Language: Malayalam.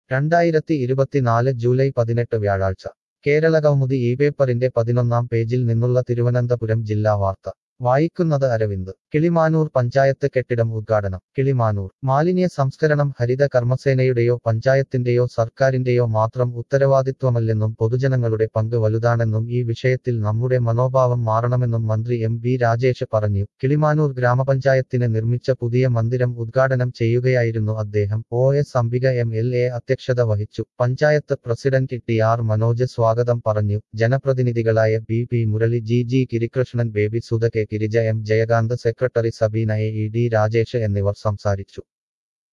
രണ്ടായിരത്തി ഇരുപത്തിനാല് ജൂലൈ പതിനെട്ട് വ്യാഴാഴ്ച കേരള കൗമുദി ഈ പേപ്പറിന്റെ പതിനൊന്നാം പേജിൽ നിന്നുള്ള തിരുവനന്തപുരം ജില്ലാ വാർത്ത വായിക്കുന്നത് അരവിന്ദ് കിളിമാനൂർ പഞ്ചായത്ത് കെട്ടിടം ഉദ്ഘാടനം കിളിമാനൂർ മാലിന്യ സംസ്കരണം ഹരിത കർമ്മസേനയുടെയോ പഞ്ചായത്തിന്റെയോ സർക്കാരിന്റെയോ മാത്രം ഉത്തരവാദിത്വമല്ലെന്നും പൊതുജനങ്ങളുടെ പങ്ക് വലുതാണെന്നും ഈ വിഷയത്തിൽ നമ്മുടെ മനോഭാവം മാറണമെന്നും മന്ത്രി എം ബി രാജേഷ് പറഞ്ഞു കിളിമാനൂർ ഗ്രാമപഞ്ചായത്തിന് നിർമ്മിച്ച പുതിയ മന്ദിരം ഉദ്ഘാടനം ചെയ്യുകയായിരുന്നു അദ്ദേഹം O S Ambika M L A അധ്യക്ഷത വഹിച്ചു panchayat president T R Manoj സ്വാഗതം പറഞ്ഞു ജനപ്രതിനിധികളായ B P Murali G G Girikrishnan Baby Sudha K Girija M Jayakanth secretary Sabeena A E D Rajesh എന്നിവർ സംസാരിച്ചു